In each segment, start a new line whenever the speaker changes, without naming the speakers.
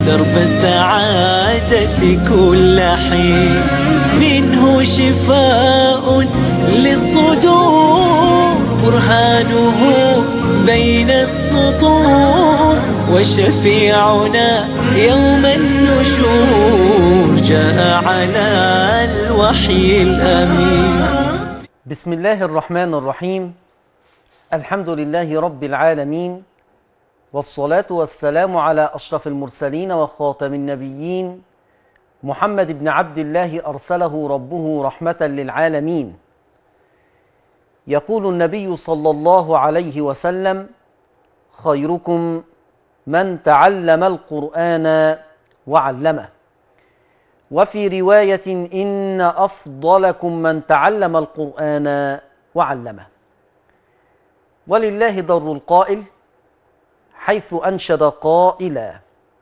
درب السعادة كل حين منه شفاء للصدور برهانه بين السطور وشفيعنا يوم النشور جاء على الوحي الأمين
بسم الله الرحمن الرحيم الحمد لله رب العالمين والصلاة والسلام على أشرف المرسلين وخاتم النبيين محمد بن عبد الله أرسله ربه رحمة للعالمين يقول النبي صلى الله عليه وسلم خيركم من تعلم القرآن وعلمه وفي رواية إن أفضلكم من تعلم القرآن وعلمه ولله در القائل حيث أنشد قائلا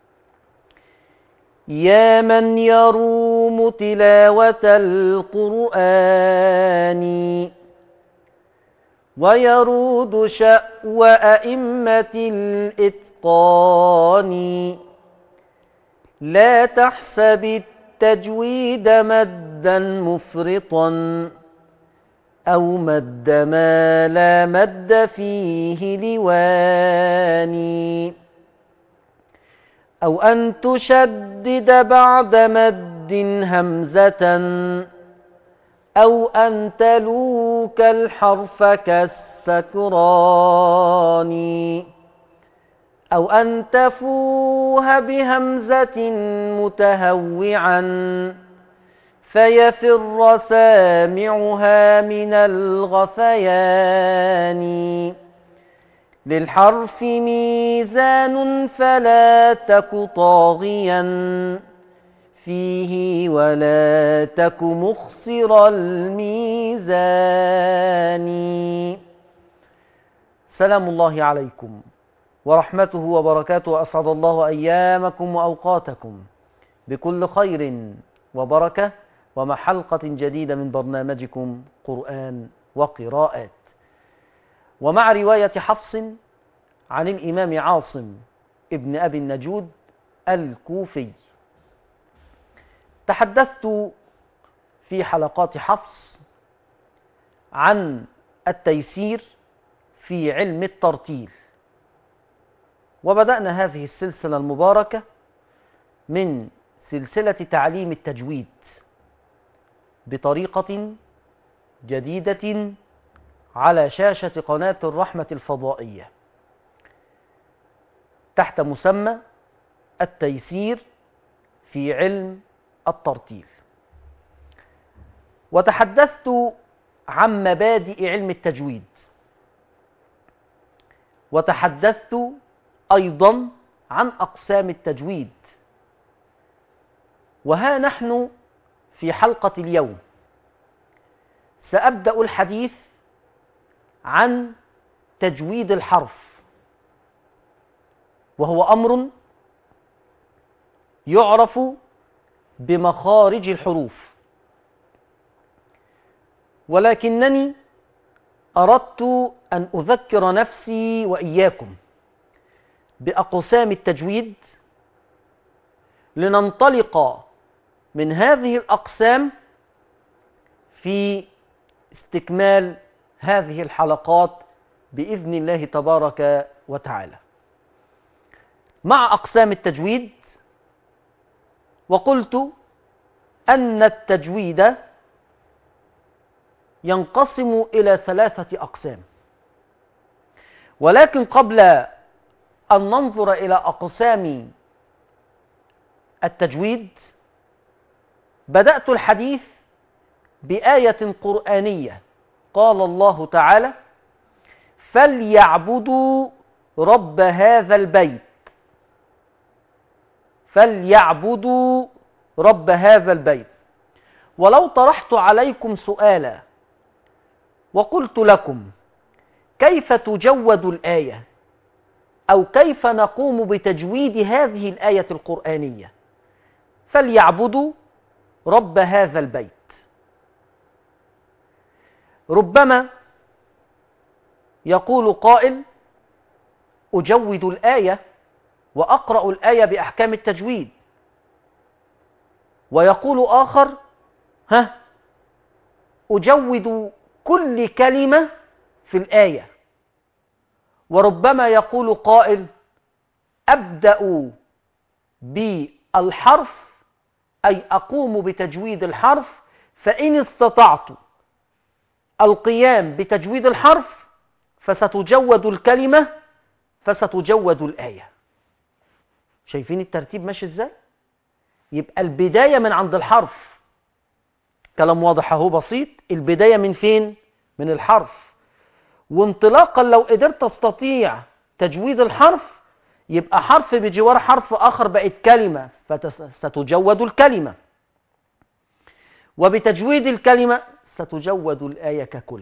يا من يروم تلاوة القرآن ويرود شأو أئمة الإتقان لا تحسب التجويد مدا مفرطا أو مد ما لا مد فيه لواني أو أن تشدد بعد مد همزة أو أن تلوك الحرف كالسكران أو أن تفوه بهمزة متهوعا فيفر سامعها من الغثيان للحرف ميزان فلا تك طاغيا فيه ولا تك مخسر الميزان سلام الله عليكم ورحمته وبركاته أسعد الله أيامكم وأوقاتكم بكل خير وبركة ومع حلقة جديدة من برنامجكم قرآن وقراءات ومع رواية حفص عن الإمام عاصم ابن أبي النجود الكوفي تحدثت في حلقات حفص عن التيسير في علم الترتيل وبدأنا هذه السلسلة المباركة من سلسلة تعليم التجويد بطريقة جديدة على شاشة قناة الرحمة الفضائية تحت مسمى التيسير في علم الترتيل وتحدثت عن مبادئ علم التجويد وتحدثت أيضا عن أقسام التجويد وها نحن في حلقة اليوم سأبدأ الحديث عن تجويد الحرف وهو أمر يعرف بمخارج الحروف ولكنني أردت أن أذكر نفسي وإياكم بأقسام التجويد لننطلق من هذه الأقسام في استكمال هذه الحلقات بإذن الله تبارك وتعالى مع أقسام التجويد وقلت أن التجويد ينقسم إلى ثلاثة أقسام ولكن قبل أن ننظر إلى أقسام التجويد بدأت الحديث بآية قرآنية قال الله تعالى فليعبدوا رب هذا البيت فليعبدوا رب هذا البيت ولو طرحت عليكم سؤالا وقلت لكم كيف تجود الآية أو كيف نقوم بتجويد هذه الآية القرآنية فليعبدوا رب هذا البيت ربما يقول قائل أجود الآية وأقرأ الآية بأحكام التجويد ويقول آخر ها أجود كل كلمة في الآية وربما يقول قائل أبدأ بالحرف أي أقوم بتجويد الحرف فإن استطعت القيام بتجويد الحرف فستجود الكلمة فستجود الآية شايفين الترتيب ماشي ازاي يبقى البداية من عند الحرف كلام واضح اهو بسيط البداية من فين من الحرف وانطلاقا لو قدرت استطيع تجويد الحرف يبقى حرف بجوار حرف آخر بقت كلمة فستجود الكلمة وبتجويد الكلمة ستجود الآية ككل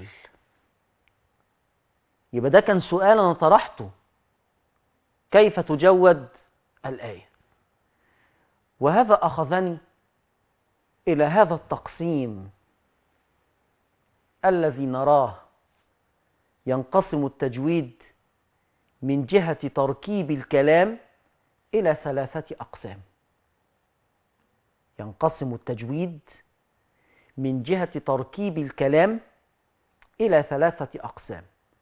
يبقى ده كان سؤال أنا طرحته كيف تجود الآية وهذا أخذني إلى هذا التقسيم الذي نراه ينقسم التجويد من جهة تركيب الكلام إلى ثلاثة أقسام ينقسم التجويد من جهة تركيب الكلام إلى ثلاثة أقسام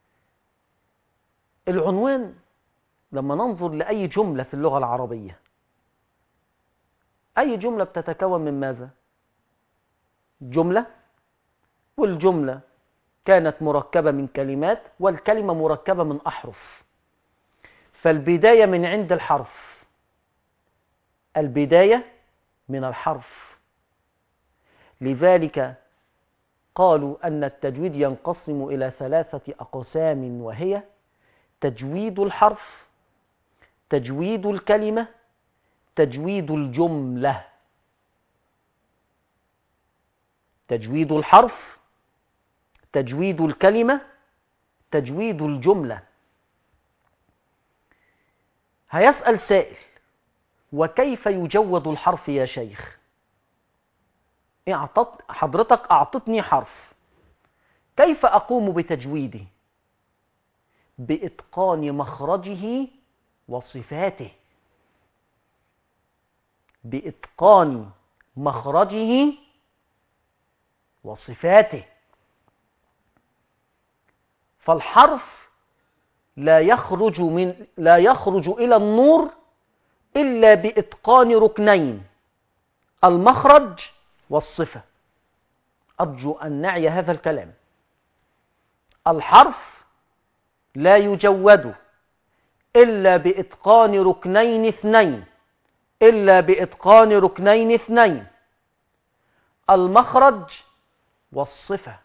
العنوان لما ننظر لأي جملة في اللغة العربية أي جملة بتتكون من ماذا؟ جملة والجملة كانت مركبة من كلمات والكلمة مركبة من أحرف فالبداية من عند الحرف البداية من الحرف لذلك قالوا أن التجويد ينقسم إلى ثلاثة أقسام وهي تجويد الحرف تجويد الكلمة تجويد الجملة تجويد الحرف تجويد الكلمة تجويد الجملة هيسأل سائل وكيف يجود الحرف يا شيخ اعطت حضرتك أعطتني حرف كيف أقوم بتجويده بإتقان مخرجه وصفاته بإتقان مخرجه وصفاته فالحرف لا يخرج من لا يخرج إلى النور إلا بإتقان ركنين المخرج والصفة أرجو أن نعي هذا الكلام الحرف لا يجود إلا بإتقان ركنين اثنين إلا بإتقان ركنين اثنين المخرج والصفة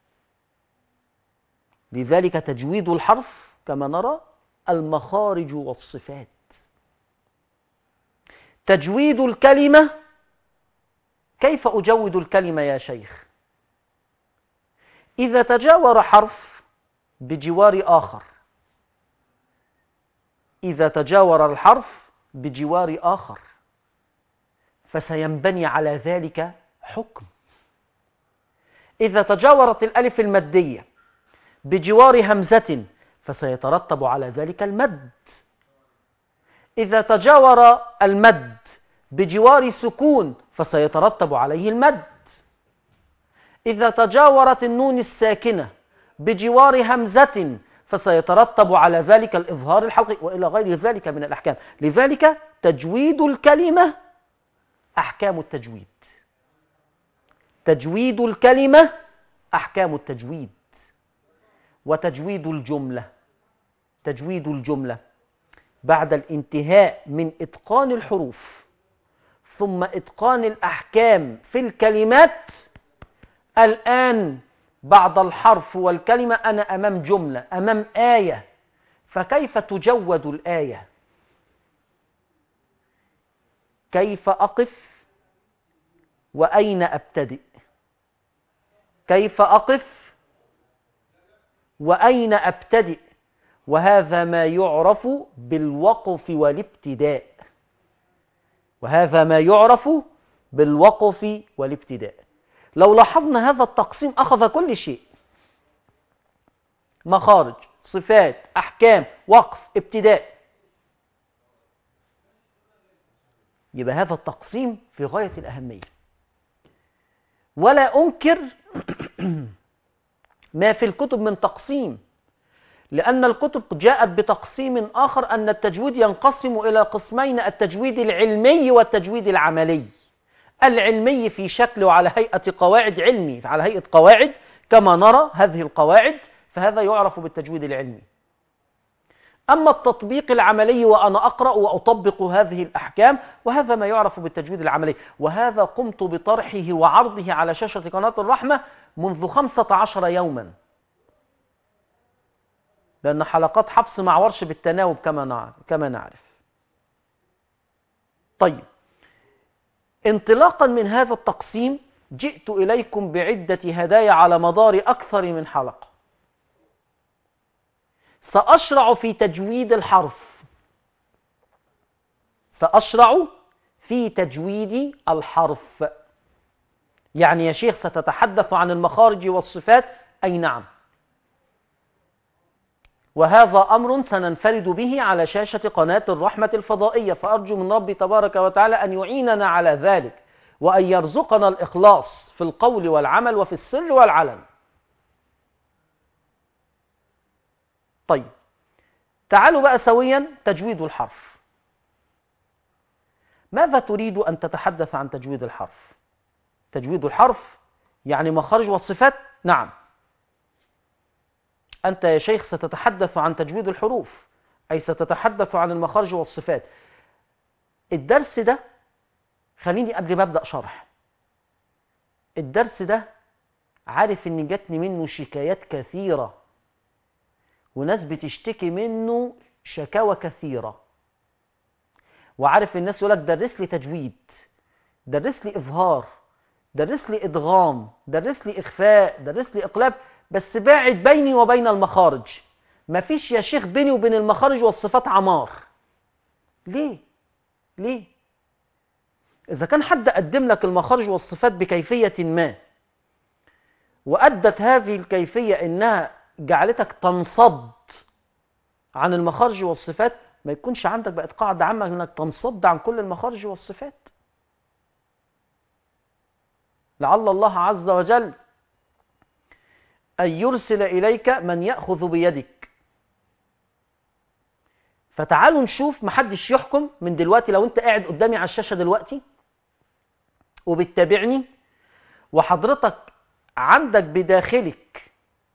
لذلك تجويد الحرف كما نرى المخارج والصفات تجويد الكلمة كيف أجود الكلمة يا شيخ إذا تجاور حرف بجوار آخر إذا تجاور الحرف بجوار آخر فسينبني على ذلك حكم إذا تجاورت الألف المادية بجوار همزة فسيترتب على ذلك المد إذا تجاور المد بجوار سكون فسيترتب عليه المد إذا تجاورت النون الساكنة بجوار همزة فسيترتب على ذلك الإظهار الحلقي وإلى غير ذلك من الأحكام لذلك تجويد الكلمة أحكام التجويد تجويد الكلمة أحكام التجويد وتجويد الجملة تجويد الجملة بعد الانتهاء من إتقان الحروف ثم إتقان الأحكام في الكلمات الآن بعد الحرف والكلمة أنا أمام جملة أمام آية فكيف تجود الآية كيف أقف وأين أبتدئ كيف أقف وأين أبتدئ وهذا ما يعرف بالوقف والابتداء وهذا ما يعرف بالوقف والابتداء لو لاحظنا هذا التقسيم أخذ كل شيء مخارج صفات أحكام وقف ابتداء يبقى هذا التقسيم في غاية الأهمية ولا أنكر ما في الكتب من تقسيم لأن الكتب جاءت بتقسيم آخر أن التجويد ينقسم إلى قسمين التجويد العلمي والتجويد العملي العلمي في شكل وعلى هيئة قواعد علمي على هيئة قواعد كما نرى هذه القواعد فهذا يعرف بالتجويد العلمي أما التطبيق العملي وأنا أقرأ وأطبق هذه الأحكام وهذا ما يعرف بالتجويد العملي وهذا قمت بطرحه وعرضه على شاشة قناة الرحمة منذ خمسة عشر يوما لأن حلقات حفص مع ورش بالتناوب كما نعرف, كما نعرف طيب انطلاقا من هذا التقسيم جئت إليكم بعدة هدايا على مدار أكثر من حلقة سأشرع في تجويد الحرف سأشرع في تجويد الحرف يعني يا شيخ ستتحدث عن المخارج والصفات أي نعم وهذا أمر سننفرد به على شاشة قناة الرحمة الفضائية فأرجو من ربي تبارك وتعالى أن يعيننا على ذلك وأن يرزقنا الإخلاص في القول والعمل وفي السر والعلن طيب تعالوا بقى سويا تجويد الحرف ماذا تريد أن تتحدث عن تجويد الحرف تجويد الحرف يعني مخارج والصفات نعم أنت يا شيخ ستتحدث عن تجويد الحروف أي ستتحدث عن المخارج والصفات الدرس ده خليني قبل ما أبدأ شرح الدرس ده عارف إن جاتني منه شكايات كثيرة وناس بتشتكي منه شكاوى كثيرة وعارف الناس يقول لك درس لي تجويد درس لي إظهار درس لي إدغام درس لي إخفاء درس لي إقلاب بس باعد بيني وبين المخارج مفيش يا شيخ بيني وبين المخارج والصفات عمار ليه ليه إذا كان حد قدم لك المخارج والصفات بكيفية ما وأدت هذه الكيفية إنها جعلتك تنصد عن المخارج والصفات ما يكونش عندك بقت قاعدة عامة إنك تنصد عن كل المخارج والصفات لعل الله عز وجل أن يرسل إليك من يأخذ بيدك فتعالوا نشوف محدش يحكم من دلوقتي لو انت قاعد قدامي على الشاشة دلوقتي وبتتابعني وحضرتك عندك بداخلك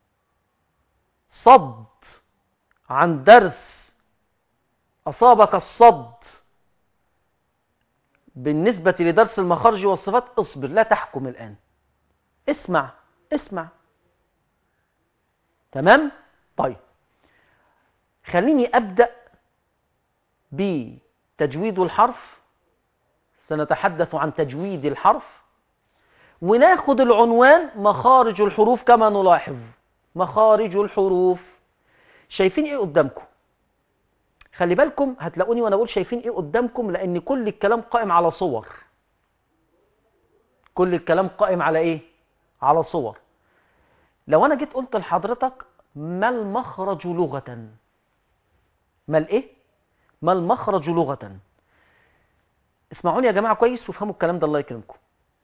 صد عن درس أصابك الصد بالنسبة لدرس المخارج والصفات اصبر لا تحكم الآن اسمع اسمع تمام طيب خليني أبدأ بتجويد الحرف سنتحدث عن تجويد الحرف وناخد العنوان مخارج الحروف كما نلاحظ مخارج الحروف شايفين ايه قدامكم خلي بالكم هتلاقوني وانا اقول شايفين ايه قدامكم لان كل الكلام قائم على صور كل الكلام قائم على ايه على صور لو انا جيت قلت لحضرتك ما المخرج لغة ما الايه ما المخرج لغة اسمعوني يا جماعة كويس وافهموا الكلام ده الله يكرمكم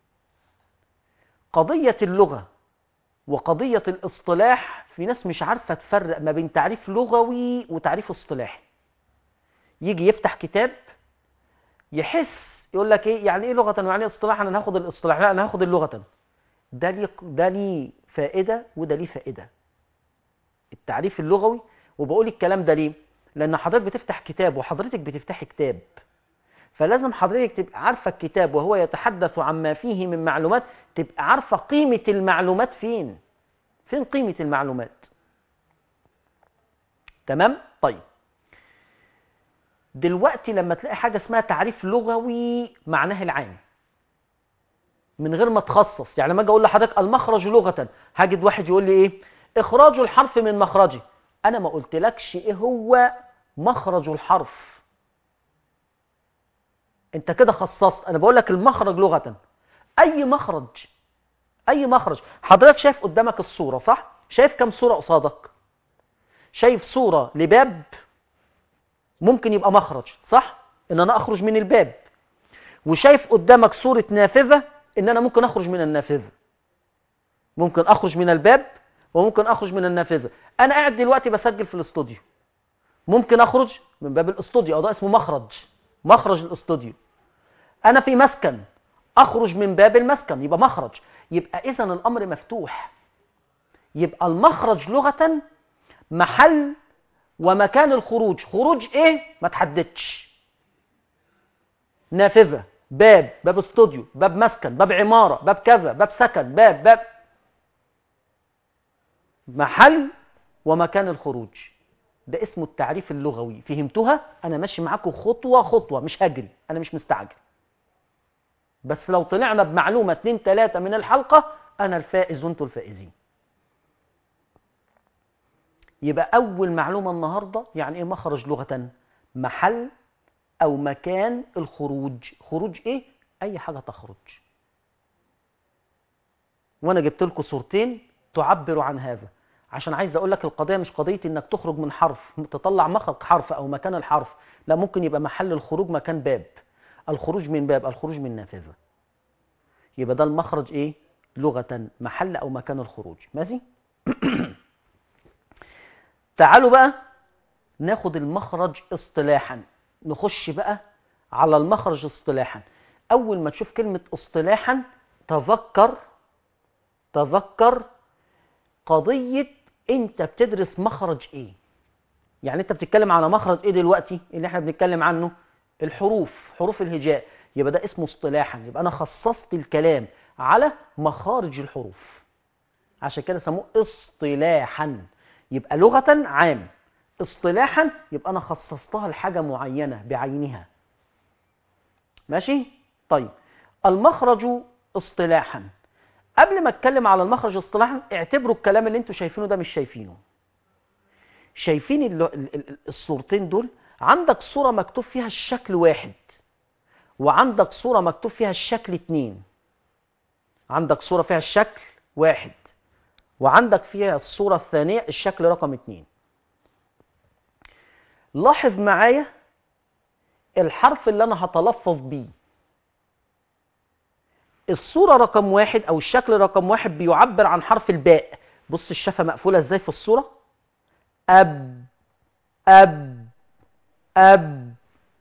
قضية اللغة وقضية الاصطلاح في ناس مش عارفة تفرق ما بين تعريف لغوي وتعريف اصطلاحي يجي يفتح كتاب يحس يقول لك ايه يعني ايه لغة ويعني ايه اصطلاح انا هاخد الاصطلاح لا انا هاخد اللغة ده ليه ده ليه فائدة وده ليه فائدة التعريف اللغوي وبقول الكلام ده ليه لان حضرتك بتفتح كتاب وحضرتك بتفتحي كتاب فلازم حضرتك تبقى عارفة الكتاب وهو يتحدث عما فيه من معلومات تبقى عارفة قيمة المعلومات فين فين قيمة المعلومات تمام طيب دلوقتي لما تلاقي حاجة اسمها تعريف لغوي معناه العام من غير ما تخصص يعني لما اجي اقول لحضرتك المخرج لغة هجد واحد يقول لي ايه اخراج الحرف من مخرجه انا ما قلتلكش ايه هو مخرج الحرف انت كده خصصت انا بقول لك المخرج لغة اي مخرج اي مخرج حضرتك شايف قدامك الصورة صح شايف كم صورة قصادك شايف صورة لباب ممكن يبقى مخرج صح ان انا اخرج من الباب وشايف قدامك صورة نافذة ان انا ممكن اخرج من النافذة ممكن اخرج من الباب وممكن اخرج من النافذة انا قاعد دلوقتي بسجل في الاستوديو ممكن اخرج من باب الاستوديو او ده اسمه مخرج مخرج الاستوديو انا في مسكن اخرج من باب المسكن يبقى مخرج يبقى اذا الامر مفتوح يبقى المخرج لغة محل ومكان الخروج خروج ايه ما تحددش نافذة باب باب استوديو باب مسكن باب عمارة باب كذا باب سكن باب باب محل ومكان الخروج ده اسمه التعريف اللغوي فهمتوها انا ماشي معاكم خطوة خطوة مش هجري انا مش مستعجل بس لو طلعنا بمعلومة اتنين تلاتة من الحلقة انا الفائز وانتوا الفائزين يبقى اول معلومة النهاردة يعني ايه مخرج لغة محل او مكان الخروج خروج ايه اي حاجة تخرج وانا جبت لكم صورتين تعبروا عن هذا عشان عايز اقول لك القضيه مش قضيه انك تخرج من حرف تطلع مخرج حرف او مكان الحرف لا ممكن يبقى محل الخروج مكان باب الخروج من باب الخروج من نافذه يبقى ده المخرج ايه لغه محل او مكان الخروج ماشي تعالوا بقى ناخد المخرج اصطلاحا نخش بقى على المخرج اصطلاحا اول ما تشوف كلمه اصطلاحا تذكر تذكر قضية انت بتدرس مخرج ايه يعني انت بتتكلم على مخرج ايه دلوقتي اللي احنا بنتكلم عنه الحروف حروف الهجاء يبقى ده اسمه اصطلاحا يبقى انا خصصت الكلام على مخارج الحروف عشان كده سموه اصطلاحا يبقى لغة عام اصطلاحا يبقى انا خصصتها لحاجة معينة بعينها ماشي طيب المخرج اصطلاحا قبل ما اتكلم على المخرج اصطلاحا اعتبروا الكلام اللي انتوا شايفينه ده مش شايفينه شايفين ال- ال- ال- الصورتين دول عندك صورة مكتوب فيها الشكل واحد وعندك صورة مكتوب فيها الشكل اتنين عندك صورة فيها الشكل واحد وعندك فيها الصورة الثانية الشكل رقم اتنين لاحظ معايا الحرف اللي انا هتلفظ بيه الصورة رقم واحد أو الشكل رقم واحد بيعبر عن حرف الباء بص الشفة مقفولة ازاي في الصورة أب أب أب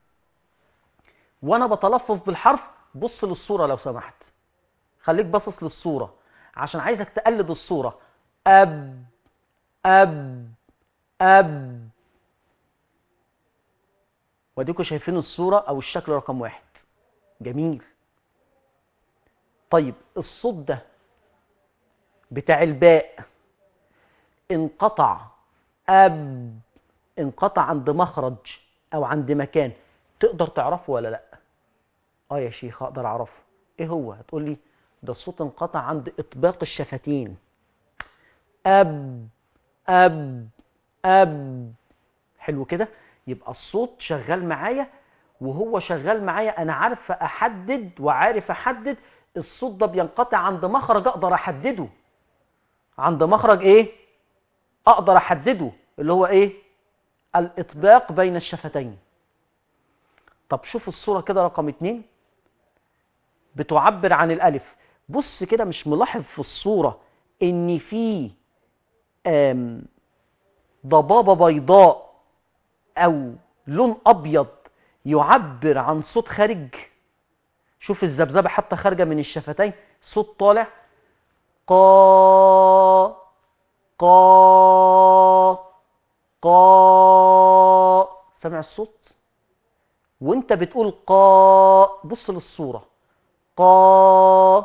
وأنا بتلفظ بالحرف بص للصورة لو سمحت خليك باصص للصورة عشان عايزك تقلد الصورة أب أب أب واديكوا شايفين الصورة أو الشكل رقم واحد جميل طيب الصوت ده بتاع الباء انقطع أب انقطع عند مخرج أو عند مكان تقدر تعرفه ولا لأ؟ اه يا شيخ اقدر اعرفه ايه هو هتقول لي ده الصوت انقطع عند اطباق الشفتين اب اب اب حلو كده يبقى الصوت شغال معايا وهو شغال معايا انا عارف احدد وعارف احدد الصوت ده بينقطع عند مخرج اقدر احدده عند مخرج ايه اقدر احدده اللي هو ايه الاطباق بين الشفتين طب شوف الصورة كده رقم اتنين بتعبر عن الألف بص كده مش ملاحظ في الصورة إن في آم، ضبابة بيضاء أو لون أبيض يعبر عن صوت خارج شوف الذبذبة حتى خارجة من الشفتين صوت طالع قا قا قا سامع الصوت وانت بتقول قا بص للصورة قا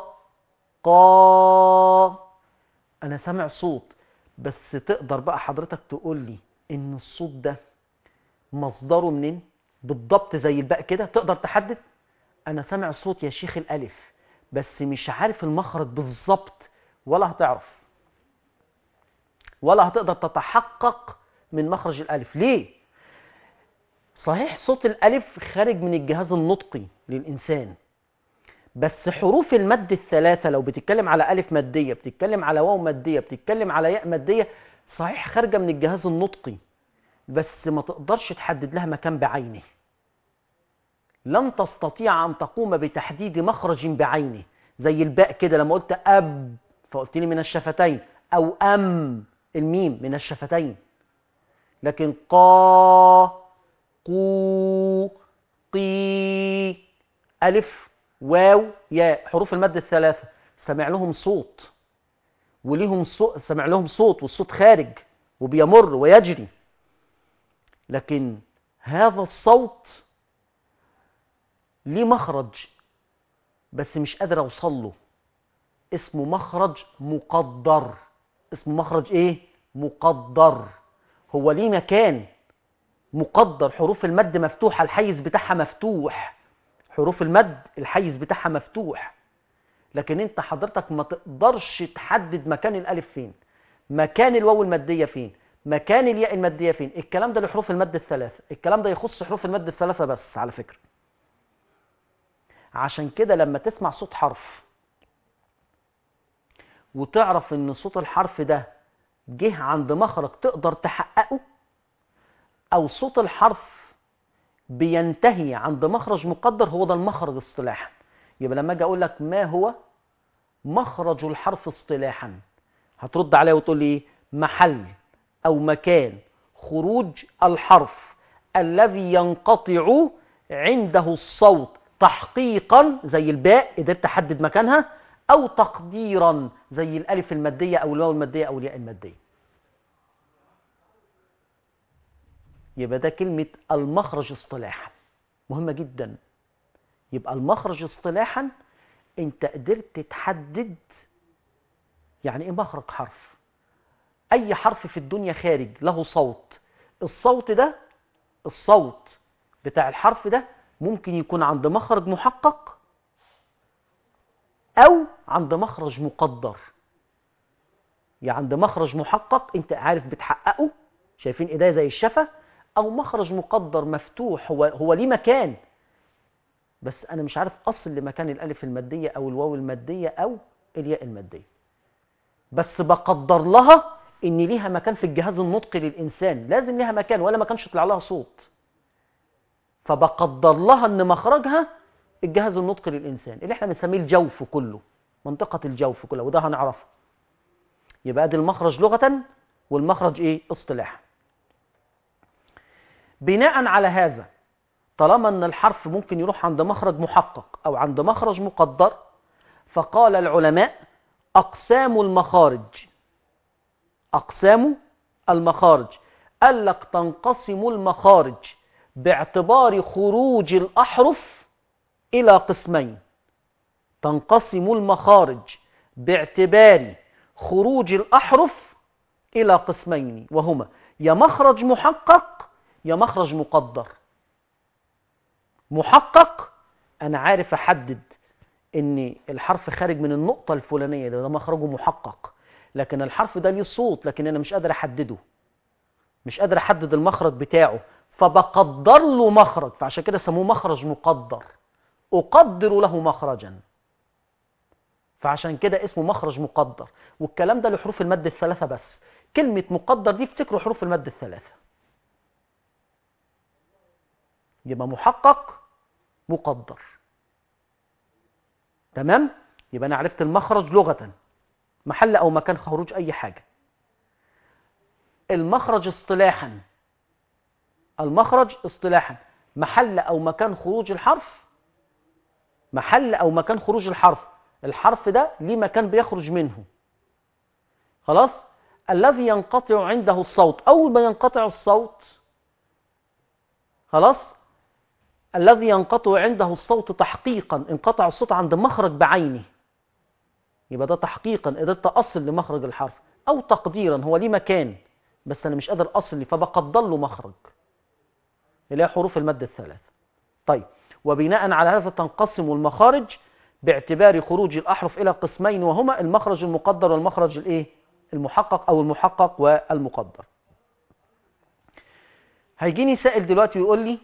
قا انا سامع صوت بس تقدر بقى حضرتك تقول لي ان الصوت ده مصدره منين بالضبط زي الباء كده تقدر تحدد انا سامع صوت يا شيخ الالف بس مش عارف المخرج بالظبط ولا هتعرف ولا هتقدر تتحقق من مخرج الالف ليه صحيح صوت الالف خارج من الجهاز النطقي للانسان بس حروف المد الثلاثة لو بتتكلم على ألف مادية بتتكلم على واو مادية بتتكلم على ياء مادية صحيح خارجة من الجهاز النطقي بس ما تقدرش تحدد لها مكان بعينه لن تستطيع أن تقوم بتحديد مخرج بعينه زي الباء كده لما قلت أب فقلت لي من الشفتين أو أم الميم من الشفتين لكن قا قو قي ألف واو ياء حروف المد الثلاثة سمع لهم صوت وليهم صوت سمع لهم صوت والصوت خارج وبيمر ويجري لكن هذا الصوت ليه مخرج بس مش قادر اوصل له اسمه مخرج مقدر اسمه مخرج ايه مقدر هو ليه مكان مقدر حروف المد مفتوحه الحيز بتاعها مفتوح حروف المد الحيز بتاعها مفتوح لكن انت حضرتك ما تقدرش تحدد مكان الالف فين مكان الواو الماديه فين مكان الياء الماديه فين الكلام ده لحروف المد الثلاثه الكلام ده يخص حروف المد الثلاثه بس على فكره عشان كده لما تسمع صوت حرف وتعرف ان صوت الحرف ده جه عند مخرج تقدر تحققه او صوت الحرف بينتهي عند مخرج مقدر هو ده المخرج اصطلاحا يبقى لما اجي اقول لك ما هو مخرج الحرف اصطلاحا هترد عليا وتقول لي محل او مكان خروج الحرف الذي ينقطع عنده الصوت تحقيقا زي الباء قدرت تحدد مكانها او تقديرا زي الالف الماديه او الواو الماديه او الياء الماديه يبقى ده كلمه المخرج اصطلاحا مهمه جدا يبقى المخرج اصطلاحا انت قدرت تحدد يعني ايه مخرج حرف اي حرف في الدنيا خارج له صوت الصوت ده الصوت بتاع الحرف ده ممكن يكون عند مخرج محقق او عند مخرج مقدر يعني عند مخرج محقق انت عارف بتحققه شايفين ايديا زي الشفه او مخرج مقدر مفتوح هو هو ليه مكان بس انا مش عارف اصل لمكان الالف الماديه او الواو الماديه او الياء الماديه بس بقدر لها ان ليها مكان في الجهاز النطقي للانسان لازم ليها مكان ولا ما كانش يطلع لها صوت فبقدر لها ان مخرجها الجهاز النطقي للانسان اللي احنا بنسميه الجوف كله منطقه الجوف كلها وده هنعرفه يبقى ادي المخرج لغه والمخرج ايه اصطلاحا بناء على هذا طالما ان الحرف ممكن يروح عند مخرج محقق او عند مخرج مقدر فقال العلماء اقسام المخارج اقسام المخارج قال لك تنقسم المخارج باعتبار خروج الاحرف الى قسمين تنقسم المخارج باعتبار خروج الاحرف الى قسمين وهما يا مخرج محقق يا مخرج مقدر محقق انا عارف احدد ان الحرف خارج من النقطه الفلانيه ده, ده مخرجه محقق لكن الحرف ده ليه صوت لكن انا مش قادر احدده مش قادر احدد المخرج بتاعه فبقدر له مخرج فعشان كده سموه مخرج مقدر اقدر له مخرجا فعشان كده اسمه مخرج مقدر والكلام ده لحروف المد الثلاثه بس كلمه مقدر دي افتكروا حروف المد الثلاثه يبقى محقق مقدر تمام يبقى انا عرفت المخرج لغه محل او مكان خروج اي حاجه المخرج اصطلاحا المخرج اصطلاحا محل او مكان خروج الحرف محل او مكان خروج الحرف الحرف ده ليه مكان بيخرج منه خلاص الذي ينقطع عنده الصوت اول ما ينقطع الصوت خلاص الذي ينقطع عنده الصوت تحقيقا انقطع الصوت عند مخرج بعينه يبقى ده تحقيقا قدرت اصل لمخرج الحرف او تقديرا هو ليه مكان بس انا مش قادر اصل ليه فبقدر له مخرج اللي هي حروف المد الثلاث طيب وبناء على هذا تنقسم المخارج باعتبار خروج الاحرف الى قسمين وهما المخرج المقدر والمخرج الايه المحقق او المحقق والمقدر هيجيني سائل دلوقتي ويقول لي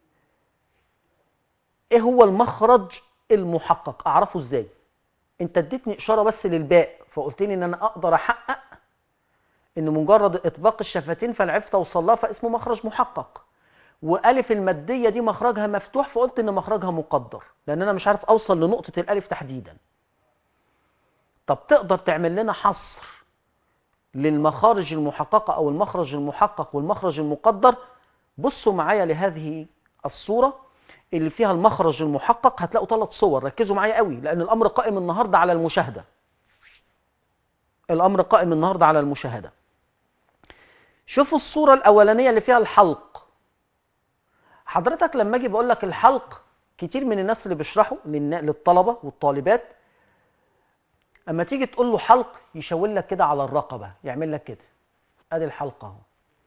ايه هو المخرج المحقق اعرفه ازاي انت اديتني اشاره بس للباء فقلت لي ان انا اقدر احقق ان مجرد اطباق الشفتين فالعرفت اوصل لها فاسمه مخرج محقق والف الماديه دي مخرجها مفتوح فقلت ان مخرجها مقدر لان انا مش عارف اوصل لنقطه الالف تحديدا طب تقدر تعمل لنا حصر للمخارج المحققه او المخرج المحقق والمخرج المقدر بصوا معايا لهذه الصوره اللي فيها المخرج المحقق هتلاقوا ثلاث صور ركزوا معايا قوي لان الامر قائم النهارده على المشاهده الامر قائم النهارده على المشاهده شوفوا الصوره الاولانيه اللي فيها الحلق حضرتك لما اجي بقول لك الحلق كتير من الناس اللي بيشرحوا للنا- للطلبه والطالبات اما تيجي تقول له حلق يشاور لك كده على الرقبه يعمل لك كده ادي الحلقه اهو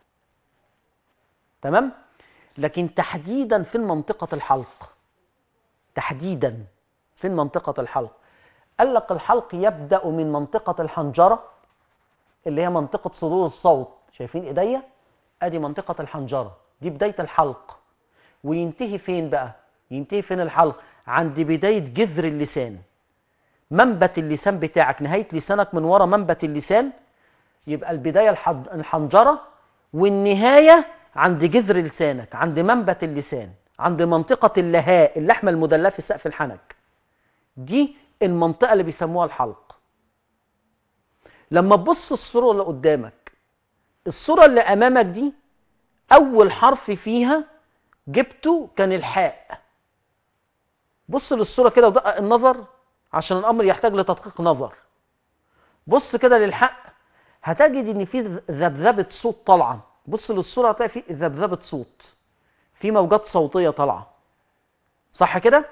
تمام لكن تحديدا في منطقه الحلق تحديدا في منطقه الحلق قال لك الحلق يبدا من منطقه الحنجره اللي هي منطقه صدور الصوت شايفين ايديا ادي منطقه الحنجره دي بدايه الحلق وينتهي فين بقى ينتهي فين الحلق عند بدايه جذر اللسان منبت اللسان بتاعك نهايه لسانك من ورا منبت اللسان يبقى البدايه الحد- الحنجره والنهايه عند جذر لسانك عند منبت اللسان عند منطقه اللهاء اللحمه المدلاه في سقف الحنك دي المنطقه اللي بيسموها الحلق لما تبص الصوره اللي قدامك الصوره اللي امامك دي اول حرف فيها جبته كان الحاء بص للصوره كده ودقق النظر عشان الامر يحتاج لتدقيق نظر بص كده للحق هتجد ان في ذبذبه صوت طالعه بص للصوره هتلاقي في ذبذبه صوت في موجات صوتيه طالعه صح كده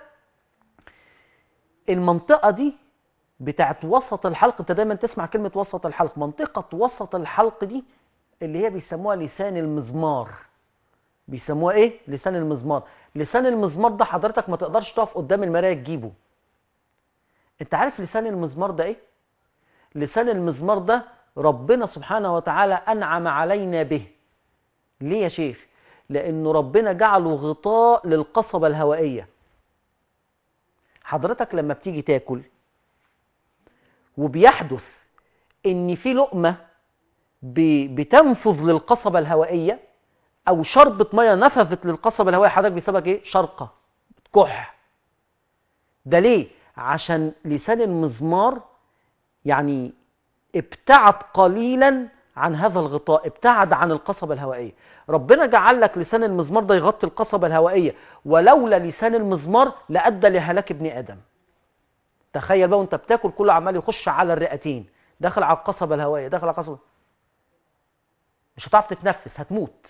المنطقه دي بتاعت وسط الحلق انت دايما تسمع كلمه وسط الحلق منطقه وسط الحلق دي اللي هي بيسموها لسان المزمار بيسموها ايه لسان المزمار لسان المزمار ده حضرتك ما تقدرش تقف قدام المرايه تجيبه انت عارف لسان المزمار ده ايه لسان المزمار ده ربنا سبحانه وتعالى انعم علينا به ليه يا شيخ لانه ربنا جعله غطاء للقصبه الهوائيه حضرتك لما بتيجي تاكل وبيحدث ان في لقمه ب- بتنفذ للقصبه الهوائيه او شربة ميه نفذت للقصبة الهوائية حضرتك بسبب ايه شرقة كح ده ليه عشان لسان المزمار يعني ابتعد قليلا عن هذا الغطاء ابتعد عن القصبة الهوائية ربنا جعل لك لسان المزمار ده يغطي القصبة الهوائية ولولا لسان المزمار لأدى لهلاك ابن آدم تخيل بقى وانت بتاكل كله عمال يخش على الرئتين داخل على القصبة الهوائية داخل على القصبة مش هتعرف تتنفس هتموت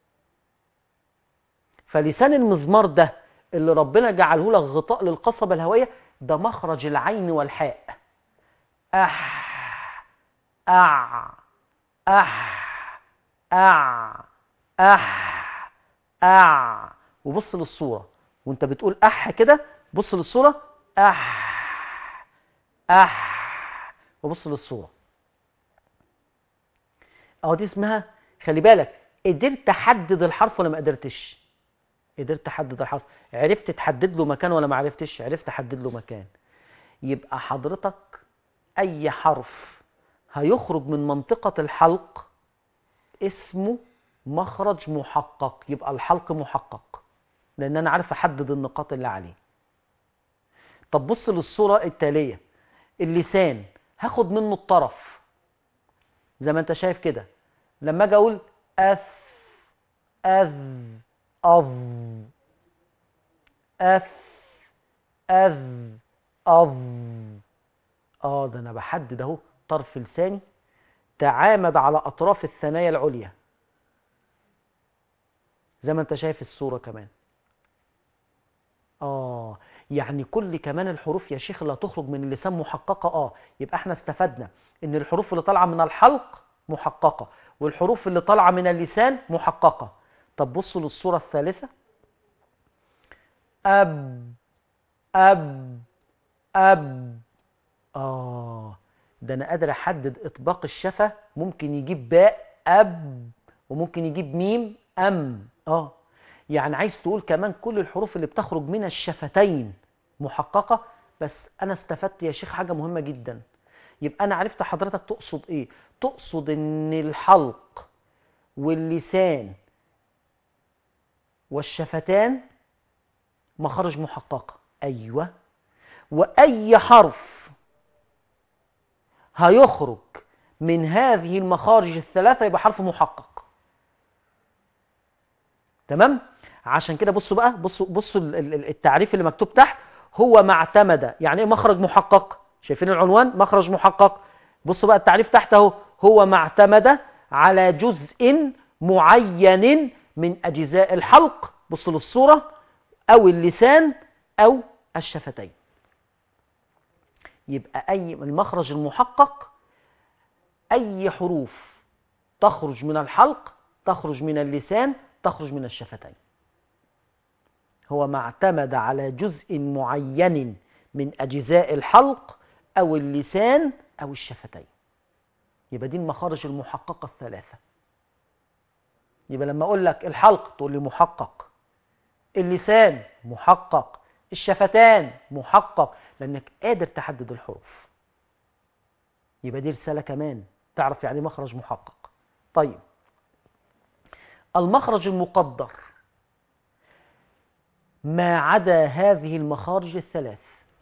فلسان المزمار ده اللي ربنا جعله لك غطاء للقصبة الهوائية ده مخرج العين والحاء أح أع أح أع أح أع وبص للصورة وانت بتقول أح كده بص للصورة أح أح وبص للصورة اهو دي اسمها خلي بالك قدرت احدد الحرف ولا ما قدرتش قدرت احدد الحرف عرفت تحدد له مكان ولا ما عرفتش عرفت احدد له مكان يبقى حضرتك اي حرف هيخرج من منطقة الحلق اسمه مخرج محقق يبقى الحلق محقق لان انا عارف احدد النقاط اللي عليه طب بص للصورة التالية اللسان هاخد منه الطرف زي ما انت شايف كده لما اجي اقول اث اذ اظ اث اذ اظ اه ده انا بحدد اهو طرف لساني تعامد على اطراف الثنايا العليا زي ما انت شايف الصورة كمان اه يعني كل كمان الحروف يا شيخ اللي هتخرج من اللسان محققة اه يبقى احنا استفدنا ان الحروف اللي طالعة من الحلق محققة والحروف اللي طالعة من اللسان محققة طب بصوا للصورة الثالثة أب أب أب آه ده أنا قادر أحدد إطباق الشفة ممكن يجيب باء أب وممكن يجيب ميم أم آه يعني عايز تقول كمان كل الحروف اللي بتخرج من الشفتين محققة بس أنا استفدت يا شيخ حاجة مهمة جدا يبقى أنا عرفت حضرتك تقصد إيه تقصد إن الحلق واللسان والشفتان مخارج محققة أيوة وأي حرف هيخرج من هذه المخارج الثلاثة يبقى حرف محقق تمام عشان كده بصوا بقى بصوا بصوا التعريف اللي مكتوب تحت هو ما اعتمد يعني ايه مخرج محقق شايفين العنوان مخرج محقق بصوا بقى التعريف تحت اهو هو ما اعتمد على جزء معين من اجزاء الحلق بصوا للصوره او اللسان او الشفتين يبقى اي المخرج المحقق اي حروف تخرج من الحلق تخرج من اللسان تخرج من الشفتين هو ما اعتمد على جزء معين من أجزاء الحلق أو اللسان أو الشفتين يبقى دي المخارج المحققة الثلاثة يبقى لما أقول لك الحلق تقول لي محقق اللسان محقق الشفتان محقق لأنك قادر تحدد الحروف يبقى دي رسالة كمان تعرف يعني مخرج محقق طيب المخرج المقدر ما عدا هذه المخارج الثلاث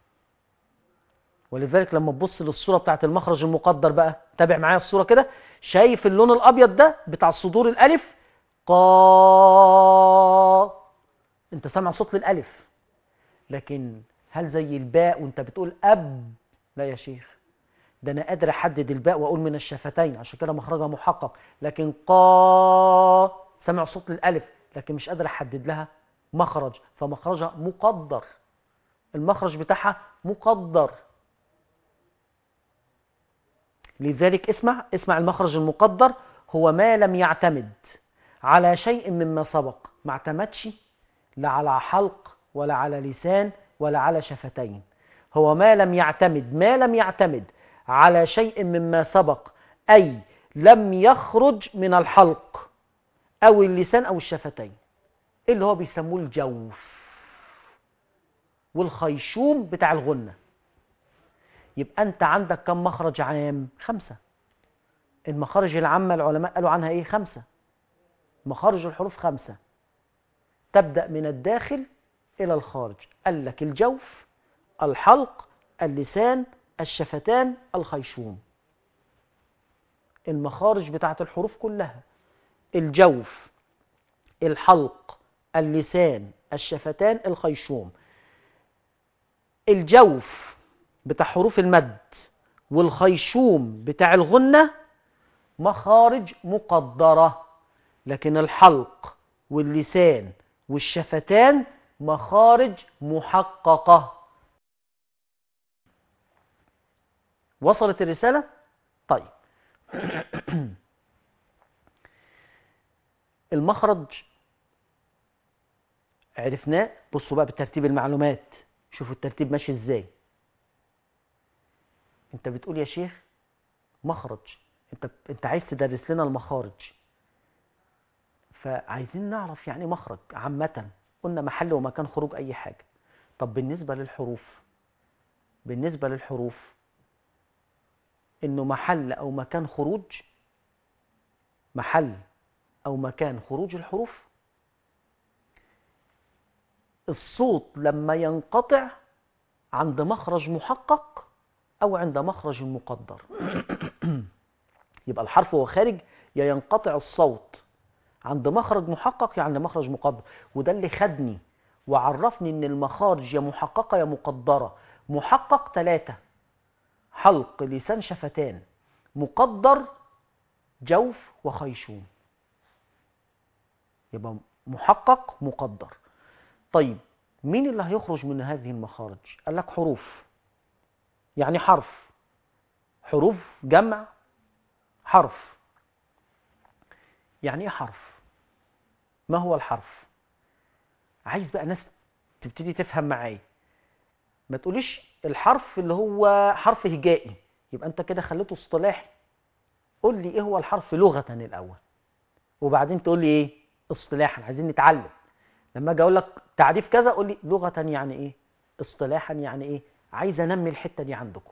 ولذلك لما تبص للصورة بتاعت المخرج المقدر بقى تابع معايا الصورة كده شايف اللون الأبيض ده بتاع صدور الألف قا انت سامع صوت للألف لكن هل زي الباء وانت بتقول أب لا يا شيخ ده أنا قادر أحدد الباء وأقول من الشفتين عشان كده مخرجها محقق لكن قا سامع صوت للألف لكن مش قادر أحدد لها مخرج فمخرجها مقدر المخرج بتاعها مقدر لذلك اسمع اسمع المخرج المقدر هو ما لم يعتمد على شيء مما سبق ما اعتمدش لا على حلق ولا على لسان ولا على شفتين هو ما لم يعتمد ما لم يعتمد على شيء مما سبق أي لم يخرج من الحلق أو اللسان أو الشفتين اللي هو بيسموه الجوف والخيشوم بتاع الغنة يبقى أنت عندك كم مخرج عام؟ خمسة المخارج العامة العلماء قالوا عنها إيه؟ خمسة مخارج الحروف خمسة تبدأ من الداخل إلى الخارج قال لك الجوف الحلق اللسان الشفتان الخيشوم المخارج بتاعت الحروف كلها الجوف الحلق اللسان الشفتان الخيشوم الجوف بتاع حروف المد والخيشوم بتاع الغنة مخارج مقدرة لكن الحلق واللسان والشفتان مخارج محققة وصلت الرسالة؟ طيب المخرج عرفناه بصوا بقى بترتيب المعلومات شوفوا الترتيب ماشي ازاي انت بتقول يا شيخ مخرج انت انت عايز تدرس لنا المخارج فعايزين نعرف يعني مخرج عامة قلنا محل ومكان خروج اي حاجة طب بالنسبة للحروف بالنسبة للحروف انه محل او مكان خروج محل او مكان خروج الحروف الصوت لما ينقطع عند مخرج محقق او عند مخرج مقدر يبقى الحرف وهو خارج يا ينقطع الصوت عند مخرج محقق يا عند مخرج مقدر وده اللي خدني وعرفني ان المخارج يا محققه يا مقدره محقق ثلاثه حلق لسان شفتان مقدر جوف وخيشوم يبقى محقق مقدر طيب مين اللي هيخرج من هذه المخارج قال لك حروف يعني حرف حروف جمع حرف يعني ايه حرف ما هو الحرف عايز بقى ناس تبتدي تفهم معايا ما تقوليش الحرف اللي هو حرف هجائي يبقى انت كده خليته اصطلاحي قول لي ايه هو الحرف لغة الاول وبعدين تقول لي ايه اصطلاحا عايزين نتعلم لما اجي اقول لك تعريف كذا قول لي لغة يعني ايه اصطلاحا يعني ايه عايز انمي الحتة دي عندكم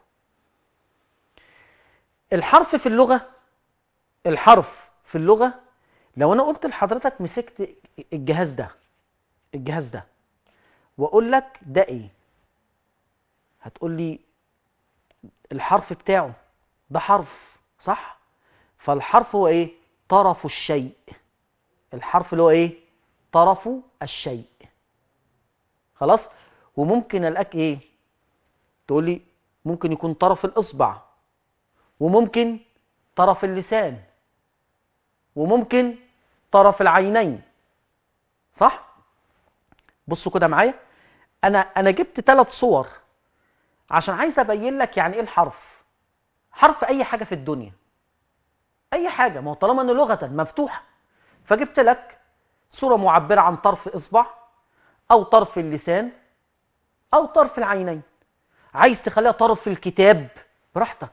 الحرف في اللغة الحرف في اللغة لو انا قلت لحضرتك مسكت الجهاز ده الجهاز ده واقول لك ده ايه هتقول لي الحرف بتاعه ده حرف صح فالحرف هو ايه طرف الشيء الحرف اللي هو ايه طرف الشيء خلاص وممكن الاقيك ايه تقول لي ممكن يكون طرف الاصبع وممكن طرف اللسان وممكن طرف العينين صح بصوا كده معايا انا انا جبت ثلاث صور عشان عايز ابين لك يعني ايه الحرف حرف اي حاجه في الدنيا اي حاجه ما هو طالما ان لغه مفتوحه فجبت لك صوره معبره عن طرف اصبع او طرف اللسان او طرف العينين عايز تخليها طرف الكتاب براحتك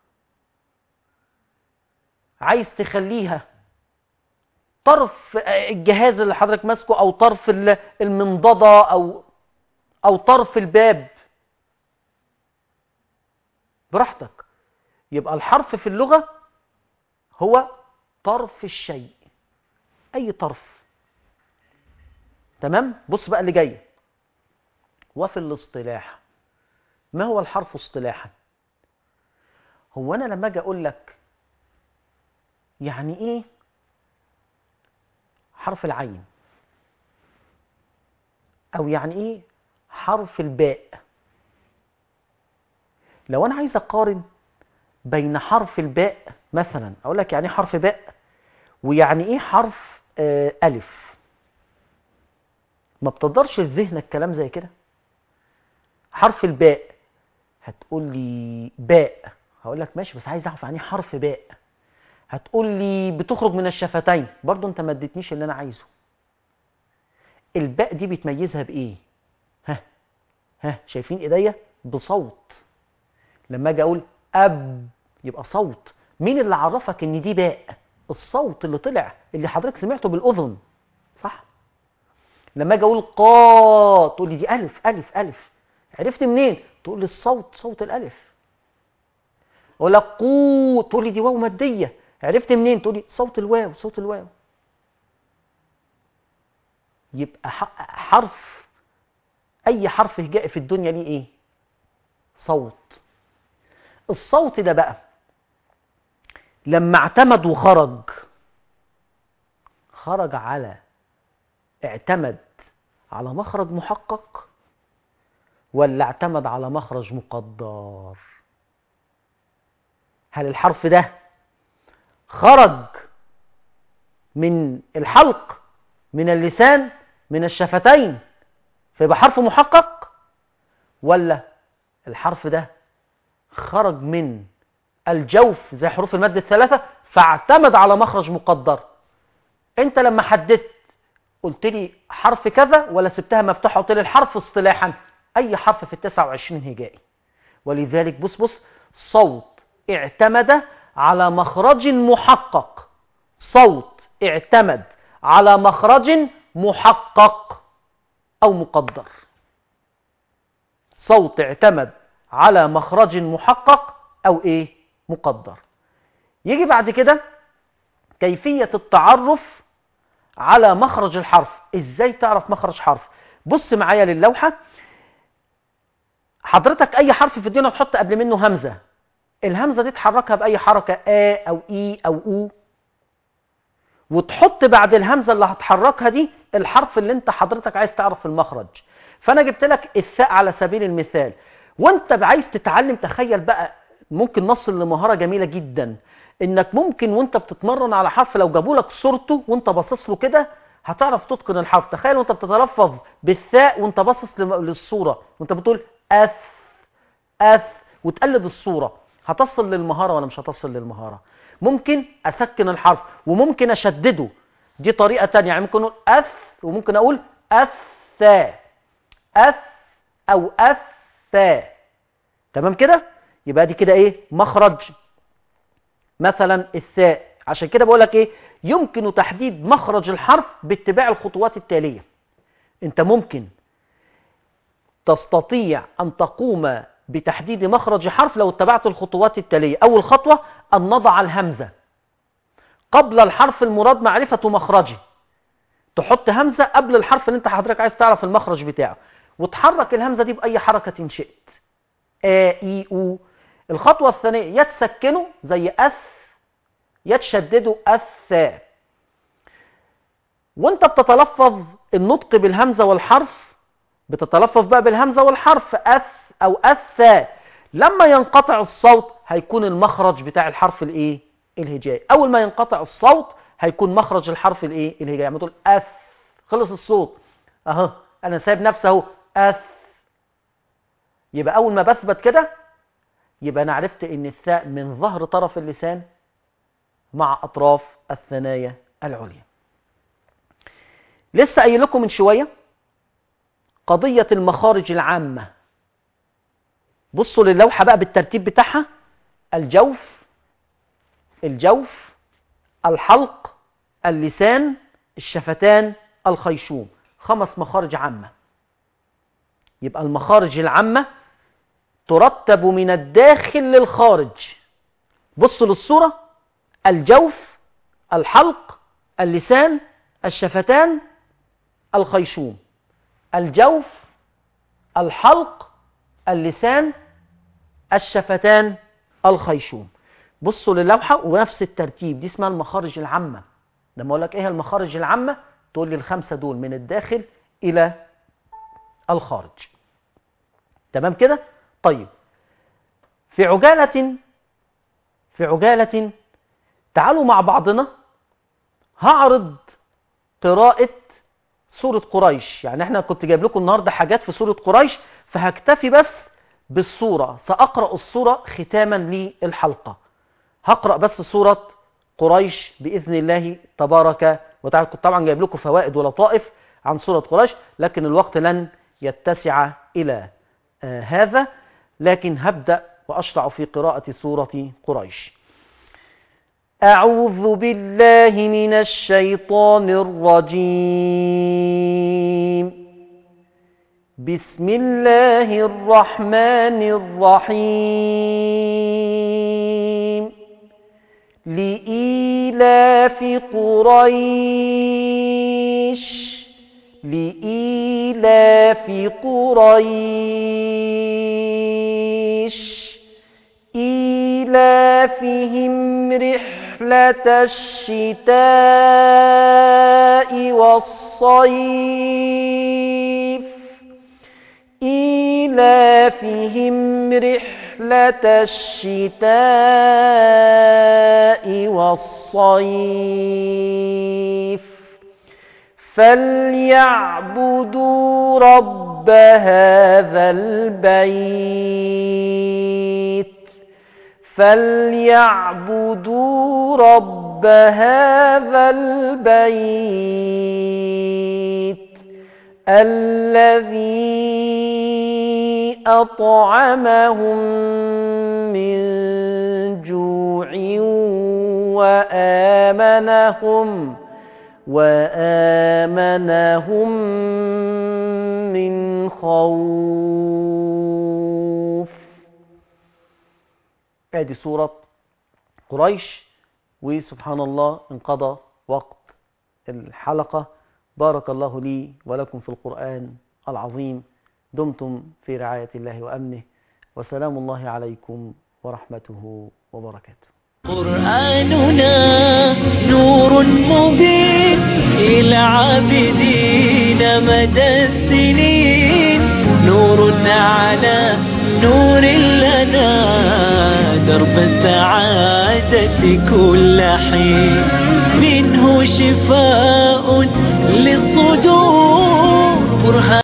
عايز تخليها طرف الجهاز اللي حضرتك ماسكه او طرف المنضده او او طرف الباب براحتك يبقى الحرف في اللغه هو طرف الشيء اي طرف تمام بص بقى اللي جاي وفي الاصطلاح ما هو الحرف اصطلاحا هو انا لما اجي اقول لك يعني ايه حرف العين او يعني ايه حرف الباء لو انا عايز اقارن بين حرف الباء مثلا اقول لك يعني ايه حرف باء ويعني ايه حرف آه الف ما بتقدرش الذهن الكلام زي كده حرف الباء هتقول لي باء هقول لك ماشي بس عايز اعرف يعني ايه حرف باء هتقول لي بتخرج من الشفتين برضو انت ما اديتنيش اللي انا عايزه الباء دي بتميزها بايه ها ها شايفين ايديا بصوت لما اجي اقول اب يبقى صوت مين اللي عرفك ان دي باء الصوت اللي طلع اللي حضرتك سمعته بالاذن صح لما اجي اقول قا تقول لي دي الف الف الف عرفت منين تقول لي الصوت صوت الالف اقول لك قو تقول لي دي واو ماديه عرفت منين تقول لي صوت الواو صوت الواو يبقى حرف اي حرف هجائي في الدنيا ليه ايه صوت الصوت ده بقى لما اعتمد وخرج خرج على اعتمد على مخرج محقق ولا اعتمد على مخرج مقدر هل الحرف ده خرج من الحلق من اللسان من الشفتين فيبقى حرف محقق ولا الحرف ده خرج من الجوف زي حروف المد الثلاثة فاعتمد على مخرج مقدر انت لما حددت قلت لي حرف كذا ولا سبتها مفتوحة قلت لي الحرف اصطلاحا اي حرف في التسعة وعشرين هجائي ولذلك بص بص صوت اعتمد على مخرج محقق صوت اعتمد على مخرج محقق او مقدر صوت اعتمد على مخرج محقق او ايه مقدر يجي بعد كده كيفية التعرف على مخرج الحرف ازاي تعرف مخرج حرف بص معايا للوحة حضرتك اي حرف في الدنيا تحط قبل منه همزة الهمزة دي تحركها بأي حركة آ أو إي أو أو وتحط بعد الهمزة اللي هتحركها دي الحرف اللي انت حضرتك عايز تعرف المخرج فأنا جبت لك الثاء على سبيل المثال وانت عايز تتعلم تخيل بقى ممكن نصل لمهارة جميلة جدا انك ممكن وانت بتتمرن على حرف لو جابوا لك صورته وانت باصص له كده هتعرف تتقن الحرف تخيل وانت بتتلفظ بالثاء وانت باصص للصورة وانت بتقول أث أث وتقلد الصورة هتصل للمهارة ولا مش هتصل للمهارة ممكن أسكن الحرف وممكن أشدده دي طريقة تانية يعني ممكن أقول أث وممكن أقول أثا أث أو أثا تمام كده يبقى دي كده إيه مخرج مثلا الثاء عشان كده بقول لك إيه يمكن تحديد مخرج الحرف باتباع الخطوات التالية أنت ممكن تستطيع أن تقوم بتحديد مخرج حرف لو اتبعت الخطوات التالية أول خطوة أن نضع الهمزة قبل الحرف المراد معرفة مخرجه تحط همزة قبل الحرف اللي انت حضرتك عايز تعرف المخرج بتاعه وتحرك الهمزة دي بأي حركة شئت آ إي أو الخطوة الثانية يا تسكنه زي أث يا تشدده أث وانت بتتلفظ النطق بالهمزة والحرف بتتلفظ بقى بالهمزة والحرف أث أو أث لما ينقطع الصوت هيكون المخرج بتاع الحرف الايه الهجائي اول ما ينقطع الصوت هيكون مخرج الحرف الايه الهجائي يعني تقول اث خلص الصوت اهو انا سايب نفسي اهو اث يبقى اول ما بثبت كده يبقى انا عرفت ان الثاء من ظهر طرف اللسان مع اطراف الثنايا العليا لسه قايل لكم من شويه قضيه المخارج العامه بصوا للوحه بقى بالترتيب بتاعها الجوف الجوف الحلق اللسان الشفتان الخيشوم خمس مخارج عامة يبقى المخارج العامة ترتب من الداخل للخارج بصوا للصورة الجوف الحلق اللسان الشفتان الخيشوم الجوف الحلق اللسان الشفتان الخيشوم بصوا للوحة ونفس الترتيب دي اسمها المخارج العامة لما اقول لك ايه المخارج العامة تقول لي الخمسة دول من الداخل الى الخارج تمام كده طيب في عجالة في عجالة تعالوا مع بعضنا هعرض قراءة سورة قريش يعني احنا كنت جايب لكم النهاردة حاجات في سورة قريش فهكتفي بس بالصورة سأقرأ الصورة ختاما للحلقة هقرأ بس سورة قريش بإذن الله تبارك وتعالى كنت طبعا جايب لكم فوائد ولطائف عن سورة قريش لكن الوقت لن يتسع إلى آه هذا لكن هبدأ وأشرع في قراءة سورة قريش أعوذ بالله من الشيطان الرجيم بسم الله الرحمن الرحيم لإيلاف قريش لإيلاف قريش إيلافهم رحلة الشتاء والصيف إيلافهم رحلة الشتاء والصيف فليعبدوا رب هذا البيت فليعبدوا رب هذا البيت الذي أطعمهم من جوع وآمنهم وآمنهم من خوف ادي سورة قريش وسبحان الله انقضى وقت الحلقة بارك الله لي ولكم في القرآن العظيم دمتم في رعاية الله وأمنه وسلام الله عليكم ورحمته وبركاته
قرآننا نور مبين إلى عابدين مدى السنين نور على نور لنا درب السعادة كل حين منه شفاء للصدور برهان